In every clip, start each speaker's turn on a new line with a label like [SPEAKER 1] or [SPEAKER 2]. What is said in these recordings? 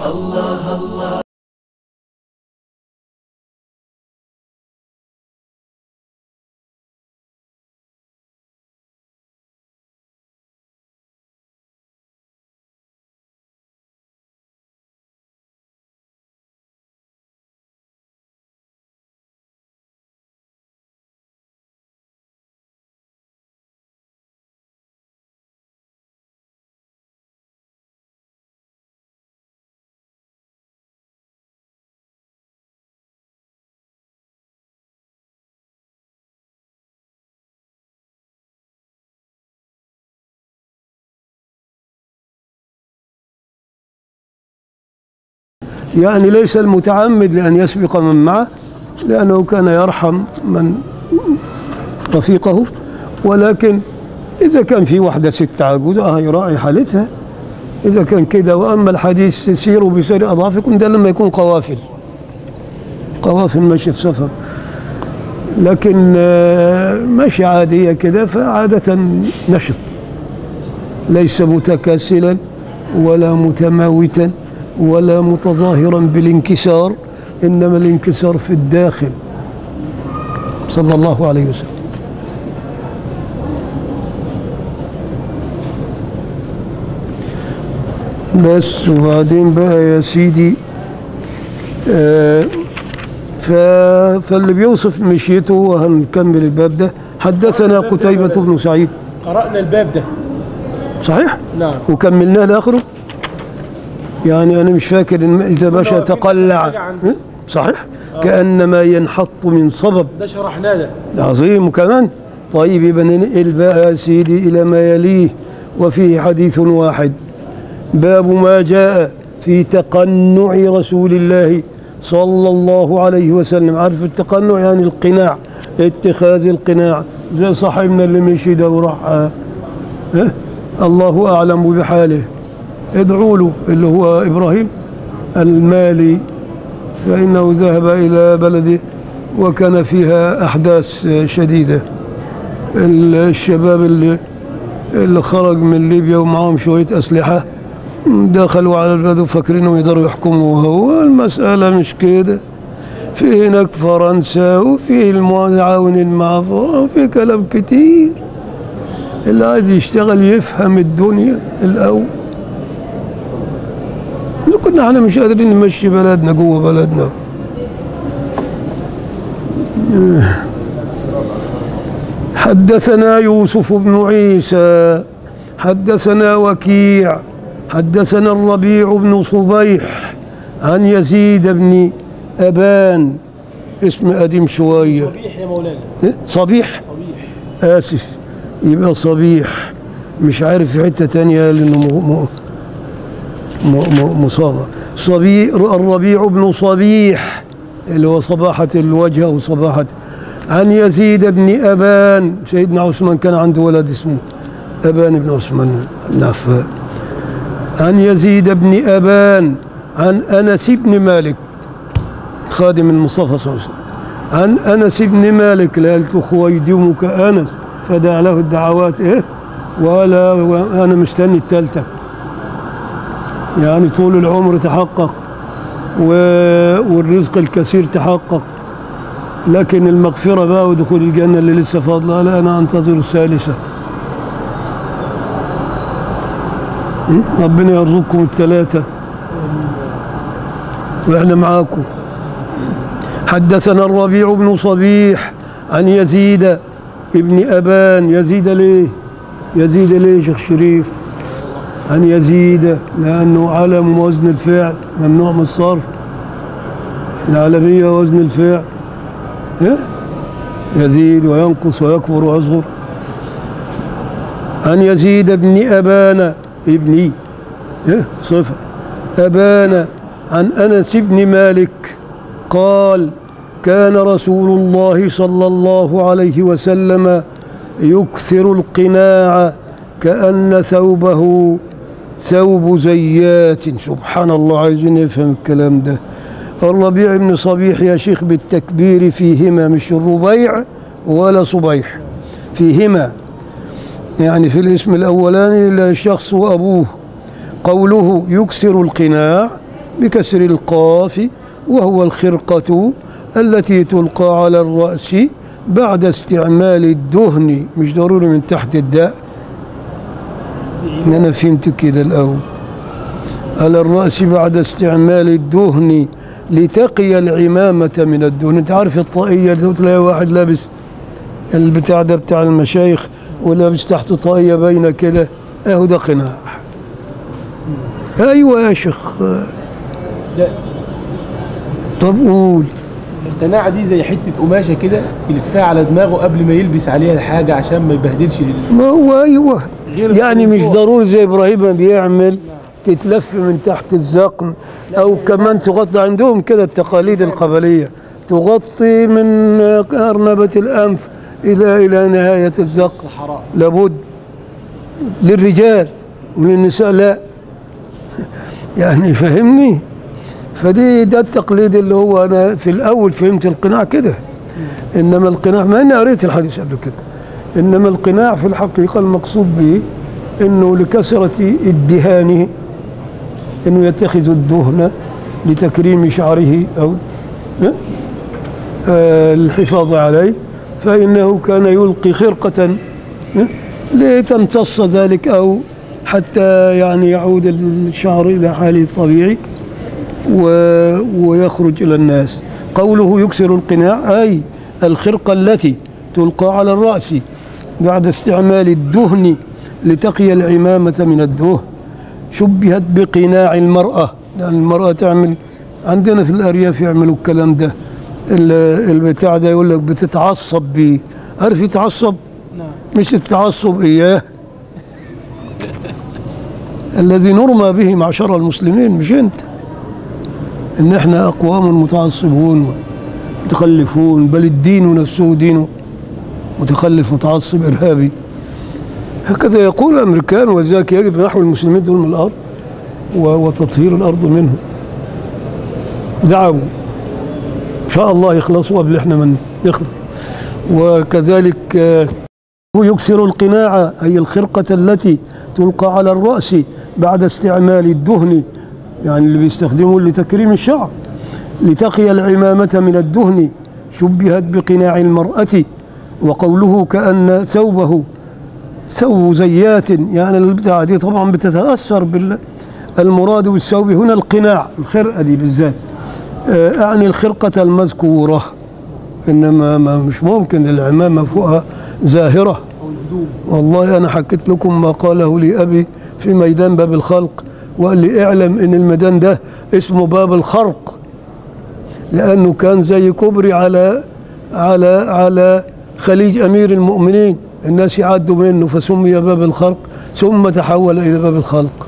[SPEAKER 1] يعني ليس المتعمد لأن يسبق من معه لأنه كان يرحم من رفيقه ولكن إذا كان في واحدة ست عجوز آه يراعي حالتها إذا كان كده وأما الحديث سيروا بسير أضعافكم ده لما يكون قوافل قوافل ماشية في سفر لكن آه، ماشية عادية كده فعادة نشط ليس متكاسلا ولا متماوتا ولا متظاهرا بالانكسار انما الانكسار في الداخل صلى الله عليه وسلم بس وبعدين بقى يا سيدي آه ف... فاللي بيوصف مشيته وهنكمل الباب ده حدثنا قتيبة بن سعيد
[SPEAKER 2] قرأنا الباب ده
[SPEAKER 1] صحيح؟
[SPEAKER 2] نعم
[SPEAKER 1] وكملناه لاخره يعني انا مش فاكر ان اذا مشى
[SPEAKER 2] في
[SPEAKER 1] تقلع
[SPEAKER 2] حاجة عندي.
[SPEAKER 1] صحيح كانما ينحط من صبب
[SPEAKER 2] ده شرحناه ده
[SPEAKER 1] عظيم كمان طيب يبقى ننقل بقى يا سيدي الى ما يليه وفيه حديث واحد باب ما جاء في تقنع رسول الله صلى الله عليه وسلم عارف التقنع يعني القناع اتخاذ القناع زي صاحبنا اللي مشي ده وراح آه، إيه؟ الله اعلم بحاله ادعوا له اللي هو ابراهيم المالي فانه ذهب الى بلده وكان فيها احداث شديده الشباب اللي اللي خرج من ليبيا ومعهم شويه اسلحه دخلوا على البلد وفاكرينهم يقدروا يحكموا هو المساله مش كده في هناك فرنسا وفي المعاون مع فرنسا وفي كلام كتير اللي عايز يشتغل يفهم الدنيا الاول إذا كنا احنا مش قادرين نمشي بلدنا جوه بلدنا حدثنا يوسف بن عيسى حدثنا وكيع حدثنا الربيع بن صبيح عن يزيد بن أبان اسم قديم شوية
[SPEAKER 2] صبيح يا مولانا
[SPEAKER 1] إيه؟ صبيح
[SPEAKER 2] صبيح
[SPEAKER 1] آسف يبقى صبيح مش عارف في حتة تانية لأنه م- م- م- م- مصاغة صبي الربيع بن صبيح اللي هو صباحة الوجه أو صباحة عن يزيد بن أبان سيدنا عثمان كان عنده ولد اسمه أبان بن عثمان بن عفان عن يزيد بن أبان عن أنس بن مالك خادم المصطفى صلى الله عليه وسلم عن أنس بن مالك لقيت خويدمك أنس فدعا له الدعوات إيه ولا وأنا مستني التالتة يعني طول العمر تحقق و- والرزق الكثير تحقق لكن المغفرة بقى ودخول الجنة اللي لسه فاضلة لا أنا أنتظر الثالثة م? ربنا يرزقكم الثلاثة وإحنا معاكم حدثنا الربيع بن صبيح عن يزيد ابن أبان يزيد ليه يزيد ليه شيخ شريف عن يزيد لأنه علم وزن الفعل ممنوع من الصرف العالمية وزن الفعل إيه؟ يزيد وينقص ويكبر ويصغر عن يزيد بن أبان ابني إيه؟ صفة أبان عن أنس بن مالك قال كان رسول الله صلى الله عليه وسلم يكثر القناع كأن ثوبه ثوب زيات سبحان الله عايزين نفهم الكلام ده الربيع بن صبيح يا شيخ بالتكبير فيهما مش الربيع ولا صبيح فيهما يعني في الاسم الأولاني الشخص وأبوه قوله يكسر القناع بكسر القاف وهو الخرقة التي تلقى على الرأس بعد استعمال الدهن مش ضروري من تحت الداء أنا فهمت كده الأول على الرأس بعد استعمال الدهن لتقي العمامة من الدهن أنت عارف الطاقية اللي تلاقي واحد لابس البتاع ده بتاع المشايخ ولابس تحته طاقية باينة كده اهو ده قناع ايوه يا شيخ
[SPEAKER 2] ده
[SPEAKER 1] طب قول
[SPEAKER 2] القناعة دي زي حتة قماشة كده يلفها على دماغه قبل ما يلبس عليها الحاجة عشان ما يبهدلش لل-
[SPEAKER 1] ما هو ايوه
[SPEAKER 2] غير
[SPEAKER 1] يعني مش
[SPEAKER 2] الفوق.
[SPEAKER 1] ضروري زي ابراهيم ما بيعمل تتلف من تحت الزقن او كمان تغطي عندهم كده التقاليد القبليه تغطي من ارنبه الانف الى الى نهايه الزقن
[SPEAKER 2] الصحراء
[SPEAKER 1] لابد للرجال وللنساء لا يعني فهمني فدي ده التقليد اللي هو انا في الاول فهمت القناع كده انما القناع ما اني قريت الحديث قبل كده انما القناع في الحقيقه المقصود به انه لكثره ادهانه انه يتخذ الدهن لتكريم شعره او آه، الحفاظ عليه فإنه كان يلقي خرقة آه، لتمتص ذلك أو حتى يعني يعود الشعر إلى حاله الطبيعي و- ويخرج إلى الناس قوله يكسر القناع أي الخرقة التي تلقى على الرأس بعد استعمال الدهن لتقي العمامة من الدهن شبهت بقناع المرأة لأن المرأة تعمل عندنا في الأرياف يعملوا الكلام ده ال- البتاع ده يقول لك بتتعصب بيه عارف يتعصب
[SPEAKER 2] نعم
[SPEAKER 1] مش التعصب إياه الذي نرمى به معشر المسلمين مش أنت إن إحنا أقوام متعصبون متخلفون بل الدين نفسه دين متخلف متعصب إرهابي هكذا يقول الأمريكان ولذلك يجب نحو المسلمين دول من الأرض و- وتطهير الأرض منهم دعوا إن شاء الله يخلصوا قبل إحنا من يخلص وكذلك آه، هو يكسر القناع أي الخرقة التي تلقى على الرأس بعد استعمال الدهن يعني اللي بيستخدموه لتكريم الشعر لتقي العمامة من الدهن شبهت بقناع المرأة وقوله كأن ثوبه ثوب زيات يعني البتاعة دي طبعا بتتأثر بال المراد بالثوب هنا القناع الخرقة دي بالذات آه، أعني الخرقة المذكورة إنما ما مش ممكن العمامة فوقها زاهرة
[SPEAKER 2] أو الهدوم
[SPEAKER 1] والله أنا حكيت لكم ما قاله لي أبي في ميدان باب الخلق وقال لي اعلم إن الميدان ده اسمه باب الخرق لأنه كان زي كوبري على على على خليج أمير المؤمنين الناس يعدوا منه فسمي باب الخرق ثم تحول إلى باب الخلق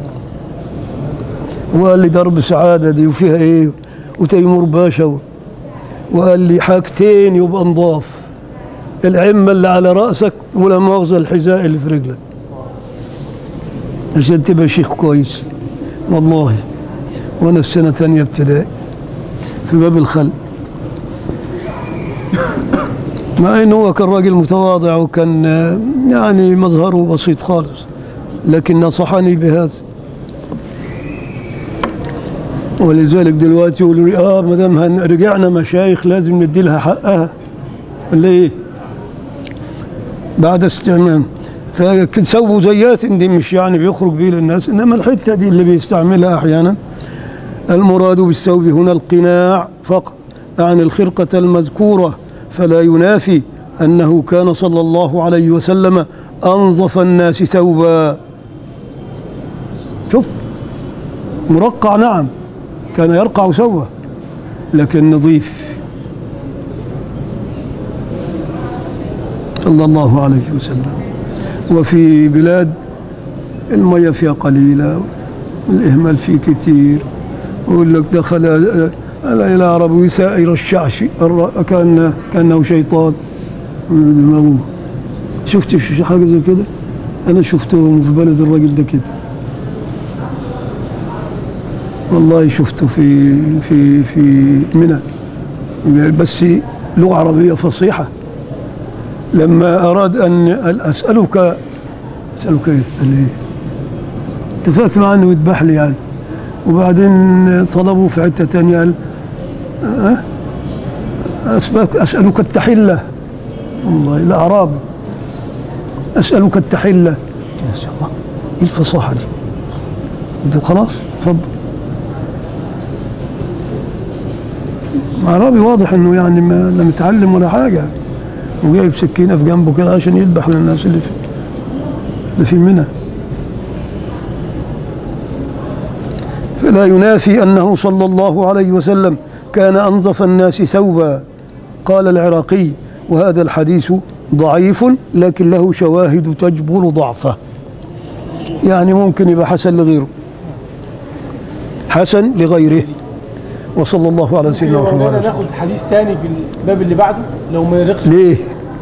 [SPEAKER 1] وقال لي درب سعادة دي وفيها إيه وتيمور باشا و- وقال لي حاجتين يبقى نضاف العمة اللي على رأسك ولا مؤاخذة الحذاء اللي في رجلك عشان تبقى شيخ كويس والله وانا في سنة تانية ابتدائي في باب الخل مع انه هو كان راجل متواضع وكان آه، يعني مظهره بسيط خالص لكن نصحني بهذا ولذلك دلوقتي يقولوا لي اه ما دام هن- رجعنا مشايخ لازم ندي لها حقها ولا ايه؟ بعد استعمال فسووا زيات دي مش يعني بيخرج بيه للناس انما الحته دي اللي بيستعملها احيانا المراد بالثوب هنا القناع فقط عن الخرقه المذكوره فلا ينافي انه كان صلى الله عليه وسلم انظف الناس ثوبا شوف مرقع نعم كان يرقع ثوبه لكن نظيف صلى الله عليه وسلم وفي بلاد المية فيها قليلة الإهمال فيه كتير ويقول لك دخل إلى عربي سائر الشعش الر- كأنه كأنه شيطان من دماغه. شفت ش- حاجة زي كده أنا شفته في بلد الراجل ده كده والله شفته في في في منى بس لغة عربية فصيحة لما أراد أن أسألك أسألك إيه؟ قال لي أنت فاكر عنه يذبح لي يعني وبعدين طلبوا في حتة تانية قال أه؟ أسألك, أسألك التحلة والله الأعرابي أسألك التحلة قلت يا الله إيه الفصاحة دي قلت خلاص اتفضل أعرابي واضح إنه يعني ما لا متعلم ولا حاجة وجايب سكينة في جنبه كده عشان يذبح للناس اللي في اللي في منى فلا ينافي أنه صلى الله عليه وسلم كان أنظف الناس ثوبا قال العراقي وهذا الحديث ضعيف لكن له شواهد تجبر ضعفه يعني ممكن يبقى حسن لغيره حسن لغيره وصلى الله على سيدنا
[SPEAKER 2] لو
[SPEAKER 1] محمد
[SPEAKER 2] مولانا ناخد حديث تاني في الباب اللي بعده لو ما يرقش
[SPEAKER 1] ليه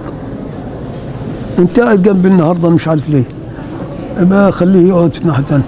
[SPEAKER 1] انت قاعد جنبي النهارده مش عارف ليه يبقى خليه يقعد في الناحيه الثانيه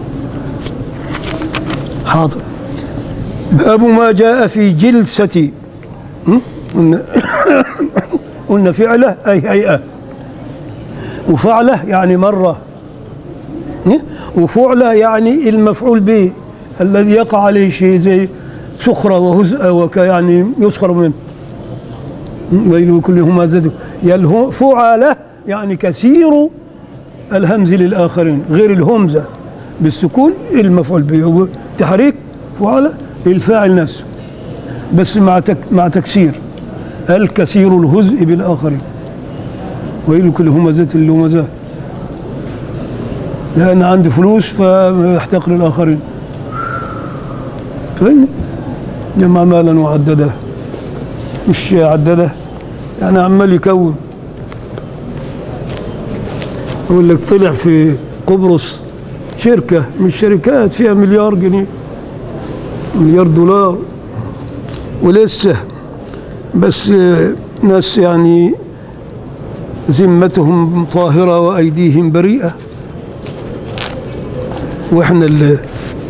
[SPEAKER 1] حاضر باب ما جاء في جلسة م? قلنا قلنا فعلة أي هيئة وفعلة يعني مرة م? وفعلة يعني المفعول به الذي يقع عليه شيء زي سخرة وهزء وك يعني يسخر منه ويل كل همازة يلهو فعلة يعني كثير الهمز للآخرين غير الهمزة بالسكون المفعول به تحريك فعلة الفاعل نفسه بس مع تك مع تكسير الكثير الهزء بالآخرين ويل كل همزة اللمزة لأن عندي فلوس فيحتقر الآخرين فاهمني؟ جمع مالا وعدده مش عدده يعني عمال يكون يقول لك طلع في قبرص شركة من الشركات فيها مليار جنيه مليار دولار ولسه بس آه، ناس يعني ذمتهم طاهرة وأيديهم بريئة وإحنا اللي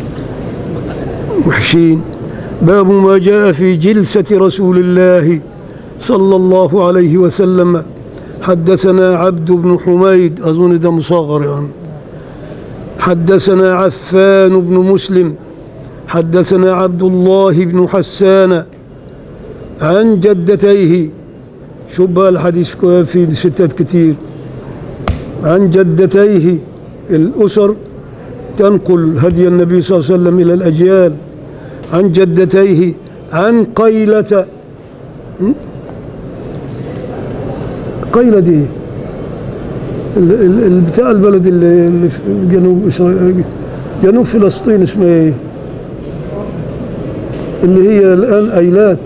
[SPEAKER 1] وحشين باب ما جاء في جلسة رسول الله صلى الله عليه وسلم حدثنا عبد بن حميد أظن ده مصغر يعني حدثنا عفان بن مسلم حدثنا عبد الله بن حسان عن جدتيه شو بقى الحديث في ستات كتير عن جدتيه الأسر تنقل هدي النبي صلى الله عليه وسلم إلى الأجيال عن جدتيه عن قيلة م? قيلة دي ال- ال- ال- بتاع البلد اللي اللي في جنوب إسرائيل جنوب فلسطين اسمها ايه؟ اللي هي الآن أيلات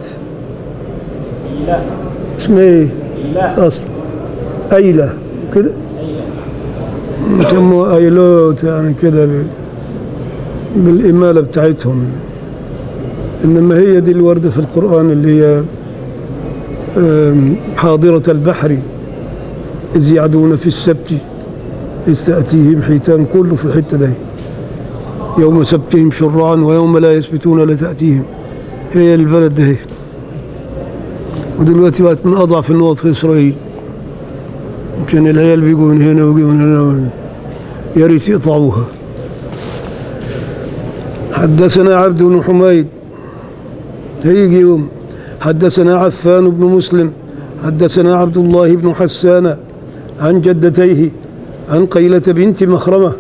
[SPEAKER 1] اسمها ايه؟ أصل أيلة كده يسموها أيلوت يعني كده ب- بالإمالة بتاعتهم إنما هي دي الوردة في القرآن اللي هي آم، حاضرة البحر إذ يعدون في السبت إذ تأتيهم حيتان كله في الحتة دي يوم سبتهم شرعا ويوم لا يسبتون لا تأتيهم هي البلد ده ودلوقتي بقت من أضعف النقط في إسرائيل يمكن العيال بيجوا من هنا ويجوا من هنا يا ريت يقطعوها حدثنا عبد بن حميد هيجي يوم حدثنا عفان بن مسلم حدثنا عبد الله بن حسان عن جدتيه عن قيلة بنت مخرمة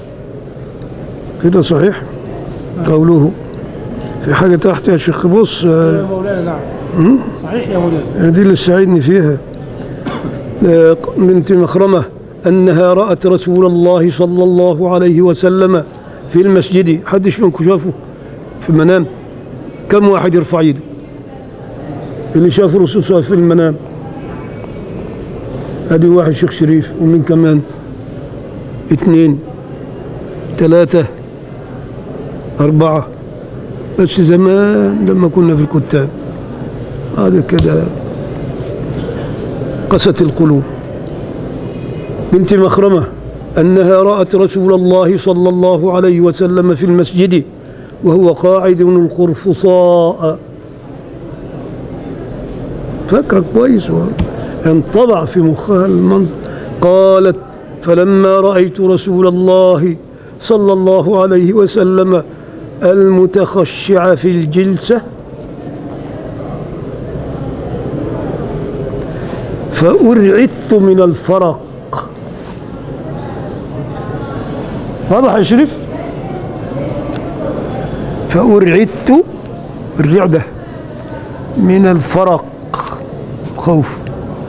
[SPEAKER 1] كده صحيح قوله في حاجة تحت يا شيخ بص آه،
[SPEAKER 2] يا مولانا نعم صحيح يا مولانا
[SPEAKER 1] دي اللي ساعدني فيها آه، بنت مخرمة أنها رأت رسول الله صلى الله عليه وسلم في المسجد حدش منكم شافه في المنام كم واحد يرفع يده اللي شاف الرسول صلى الله عليه وسلم في المنام ادي واحد شيخ شريف ومن كمان اثنين ثلاثة أربعة بس زمان لما كنا في الكتاب هذا كده قست القلوب بنت مخرمة أنها رأت رسول الله صلى الله عليه وسلم في المسجد وهو قاعد القرفصاء فكرة كويس انطبع في مخها المنظر قالت فلما رأيت رسول الله صلى الله عليه وسلم المتخشع في الجلسة فأرعدت من الفرق واضح يا شريف فأرعدت الرعدة من الفرق خوف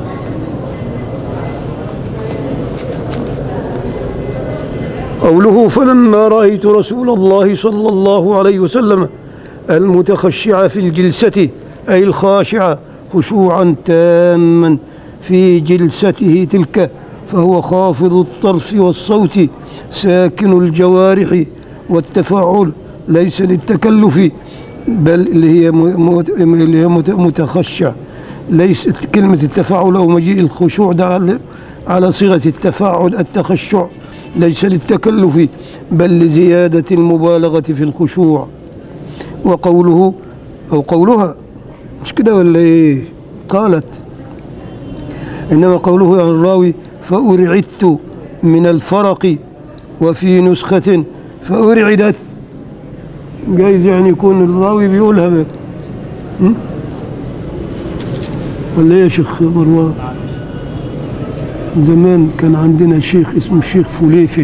[SPEAKER 1] قوله فلما رأيت رسول الله صلى الله عليه وسلم المتخشع في الجلسة أي الخاشع خشوعا تاما في جلسته تلك فهو خافض الطرف والصوت ساكن الجوارح والتفاعل ليس للتكلف بل اللي هي م- م- اللي هي مت- متخشع ليس كلمة التفاعل أو مجيء الخشوع ده على- على صيغة التفاعل التخشع ليس للتكلف بل لزيادة المبالغة في الخشوع وقوله أو قولها مش كده ولا إيه قالت إنما قوله عن الراوي فأرعدت من الفرق وفي نسخة فأرعدت جايز يعني يكون الراوي بيقولها ب- م? ولا ايه يا شيخ مروان زمان كان عندنا شيخ اسمه الشيخ فليفل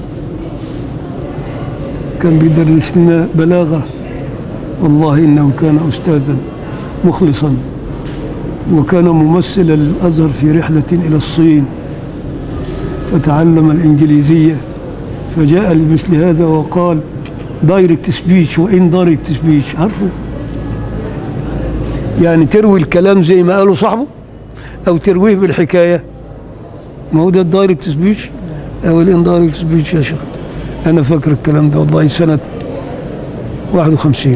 [SPEAKER 1] كان بيدرس لنا بلاغة والله إنه كان أستاذا مخلصا وكان ممثلا للأزهر في رحلة إلى الصين فتعلم الإنجليزية فجاء لمثل هذا وقال دايركت سبيتش وإن دايركت سبيتش عارفه يعني تروي الكلام زي ما قاله صاحبه أو ترويه بالحكاية ما هو ده الدايركت سبيتش أو الإن دايركت سبيتش يا شيخ أنا فاكر الكلام ده والله سنة 51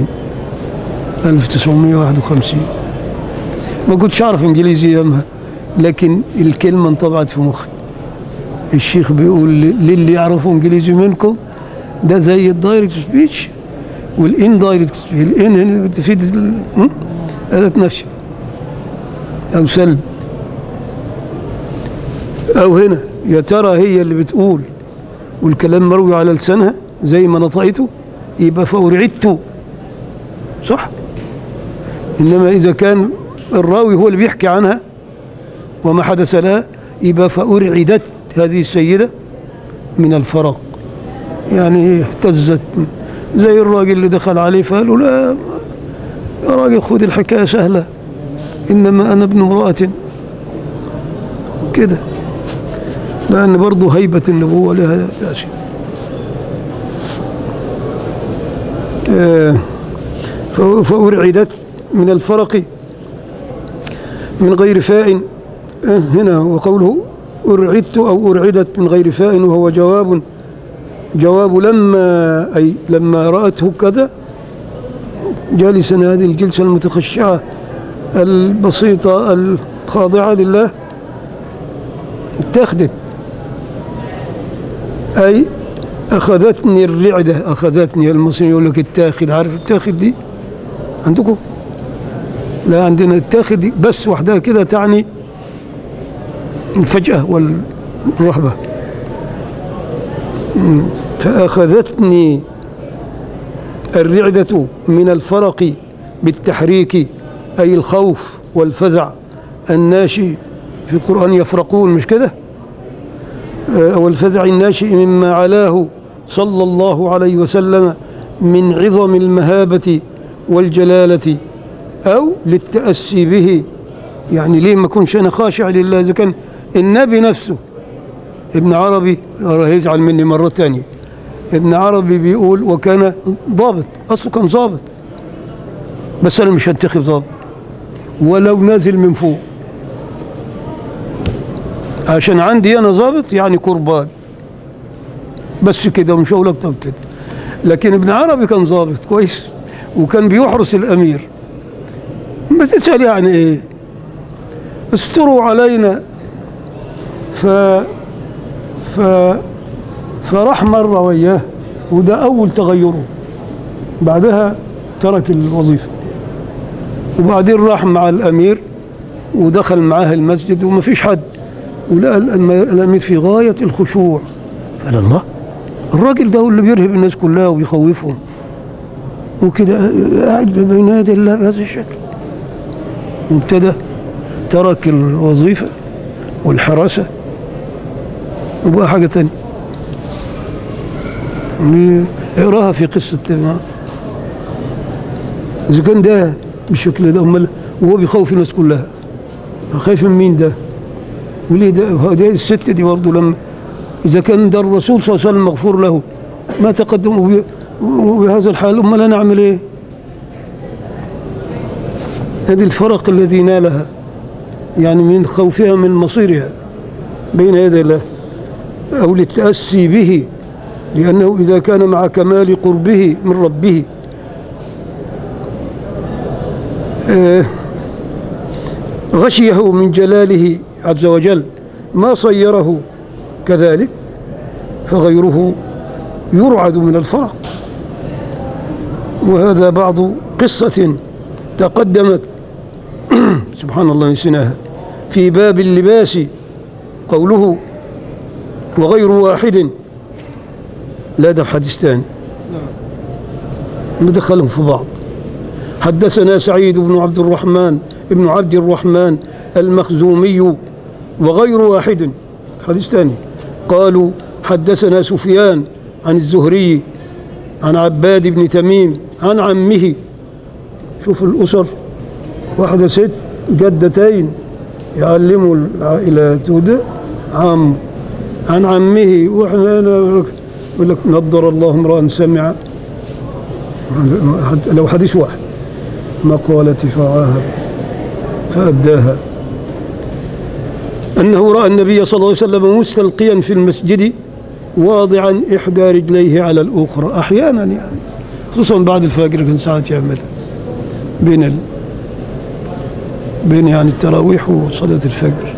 [SPEAKER 1] 1951 ما كنتش أعرف إنجليزي يومها لكن الكلمة انطبعت في مخي الشيخ بيقول لي- للي يعرفوا انجليزي منكم ده زي الدايركت سبيتش والان دايركت سبيتش الان هنا بتفيد ال- م? اداه نفي او سلب او هنا يا ترى هي اللي بتقول والكلام مروي على لسانها زي ما نطقته يبقى فأرعدت صح انما اذا كان الراوي هو اللي بيحكي عنها وما حدث لها يبقى فأرعدت هذه السيدة من الفرق يعني اهتزت زي الراجل اللي دخل عليه فقال له لا يا راجل خذ الحكاية سهلة إنما أنا ابن امرأة كده لأن برضه هيبة النبوة لها تأثير آه، ف- فأرعدت من الفرق من غير فاء آه، هنا وقوله أرعدت أو أرعدت من غير فاء وهو جواب جواب لما أي لما رأته كذا جالسا هذه الجلسة المتخشعة البسيطة الخاضعة لله اتخذت أي أخذتني الرعدة أخذتني المصري يقول لك التاخد عارف التاخد دي عندكم لا عندنا التاخد دي بس وحدها كده تعني الفجأة والرهبة مم. فأخذتني الرعدة من الفرق بالتحريك أي الخوف والفزع الناشئ في القرآن يفرقون مش كده آه، والفزع الناشئ مما علاه صلى الله عليه وسلم من عظم المهابة والجلالة أو للتأسي به يعني ليه ما أكونش أنا خاشع لله إذا كان النبي نفسه ابن عربي هيزعل مني مرة تانية ابن عربي بيقول وكان ضابط أصله كان ضابط بس أنا مش هنتخب ضابط ولو نازل من فوق عشان عندي أنا ضابط يعني قربان بس كده مش هقول أكتر من كده لكن ابن عربي كان ضابط كويس وكان بيحرس الأمير ما تسأل يعني إيه استروا علينا ف ف فراح مرة وياه وده أول تغيره بعدها ترك الوظيفة وبعدين راح مع الأمير ودخل معاه المسجد وما فيش حد ولقى الأم- الأمير في غاية الخشوع قال الله الراجل ده هو اللي بيرهب الناس كلها وبيخوفهم وكده قاعد بين يدي الله بهذا الشكل وابتدى ترك الوظيفة والحراسة وبقى حاجة تانية اقراها في قصة ما إذا كان ده بالشكل ده أمال وهو بيخوف الناس كلها خايف من مين ده؟ وليه ده هو ده الست دي برضه لما إذا كان ده الرسول صلى الله عليه وسلم مغفور له ما تقدم وب- وبهذا الحال أمال أنا أعمل إيه؟ هذه الفرق الذي نالها يعني من خوفها من مصيرها بين يدي الله أو للتأسي به لأنه إذا كان مع كمال قربه من ربه آه، غشيه من جلاله عز وجل ما صيره كذلك فغيره يرعد من الفرق وهذا بعض قصة تقدمت سبحان الله نسيناها في باب اللباس قوله وغير واحد لا ده حديث ثاني ندخلهم في بعض حدثنا سعيد بن عبد الرحمن ابن عبد الرحمن المخزومي وغير واحد حديث ثاني قالوا حدثنا سفيان عن الزهري عن عباد بن تميم عن عمه شوف الأسر واحدة ست جدتين يعلموا العائلات وده عم عن عمه واحنا أنا يقول لك نضر الله امرأ سمع لو حديث واحد مقالة فعاها فأداها أنه رأى النبي صلى الله عليه وسلم مستلقيا في المسجد واضعا إحدى رجليه على الأخرى أحيانا يعني خصوصا بعد الفجر كان ساعات يعمل بين ال... بين يعني التراويح وصلاة الفجر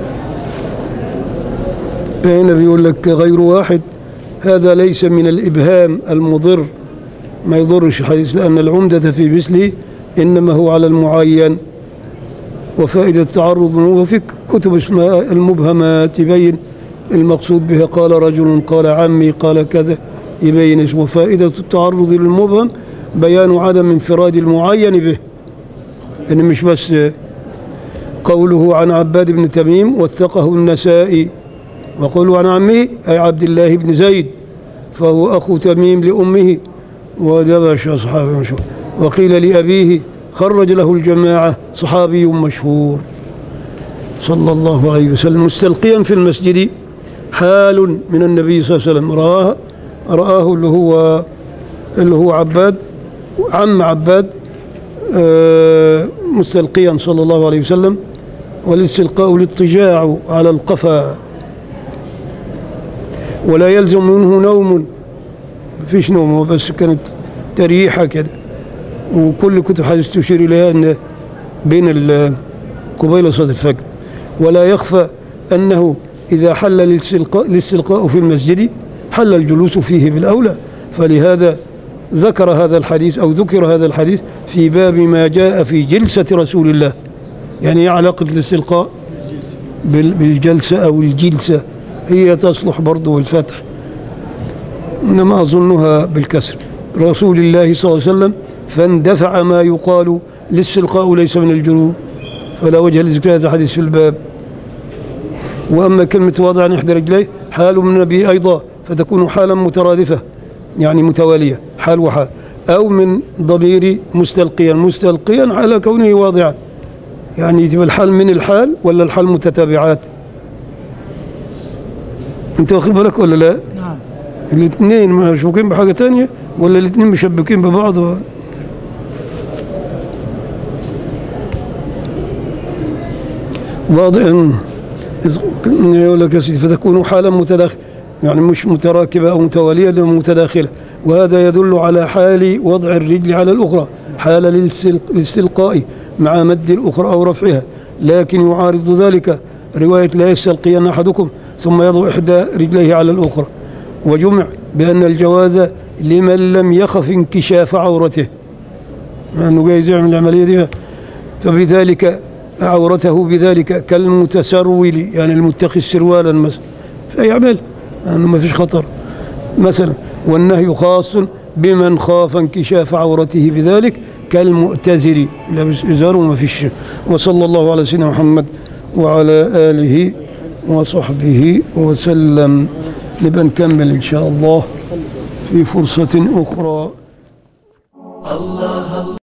[SPEAKER 1] فهنا بيقول لك غير واحد هذا ليس من الإبهام المضر ما يضرش الحديث لأن العمدة في مثله إنما هو على المعين وفائدة التعرض وفي كتب اسمها المبهمات يبين المقصود بها قال رجل قال عمي قال كذا يبين اسمه فائدة التعرض للمبهم بيان عدم انفراد المعين به إن مش بس قوله عن عباد بن تميم وثقه النسائي وقوله عن عمه أي عبد الله بن زيد فهو أخو تميم لأمه ودبش أصحابه مشهور وقيل لأبيه خرج له الجماعة صحابي مشهور صلى الله عليه وسلم مستلقيا في المسجد حال من النبي صلى الله عليه وسلم رآه رآه اللي هو اللي هو عباد عم عباد آه، مستلقيا صلى الله عليه وسلم والاستلقاء الاضطجاع على القفا ولا يلزم منه نوم فيش نوم هو بس كانت تريحة كده وكل كتب حديث تشير إليها أن بين ال- قبيل صلاة الفجر ولا يخفى أنه إذا حل الاستلقاء, الاستلقاء في المسجد حل الجلوس فيه بالأولى فلهذا ذكر هذا الحديث أو ذكر هذا الحديث في باب ما جاء في جلسة رسول الله يعني إيه علاقة الاستلقاء بال- بالجلسة أو الجلسة هي تصلح برضه بالفتح إنما أظنها بالكسر رسول الله صلى الله عليه وسلم فاندفع ما يقال الاستلقاء ليس من الجنوب فلا وجه لذكر هذا الحديث في الباب وأما كلمة واضع عن إحدى رجليه حال من النبي أيضا فتكون حالا مترادفة يعني متوالية حال وحال أو من ضمير مستلقيا مستلقيا على كونه واضعا يعني تبقى الحال من الحال ولا الحال متتابعات انت واخد بالك ولا لا
[SPEAKER 2] نعم
[SPEAKER 1] الاثنين مشبوكين بحاجة تانية ولا الاثنين مشبكين ببعض و... واضح إذ- يقول لك يا سيدي فتكون حالا متداخلة يعني مش متراكبة أو متوالية لأنها متداخلة وهذا يدل على حال وضع الرجل على الأخرى حال للاستلق- الاستلقاء مع مد الأخرى أو رفعها لكن يعارض ذلك رواية لا يستلقين أحدكم ثم يضع إحدى رجليه على الأخرى وجمع بأن الجواز لمن لم يخف انكشاف عورته مع أنه جاي يعمل العملية دي فبذلك عورته بذلك كالمتسرول يعني المتخذ سروالا مثلا فيعمل أنه ما فيش خطر مثلا والنهي خاص بمن خاف انكشاف عورته بذلك كالمؤتزر لابس إزار وما فيش وصلى الله على سيدنا محمد وعلى آله وصحبه وسلم نبقى نكمل إن شاء الله في فرصة أخرى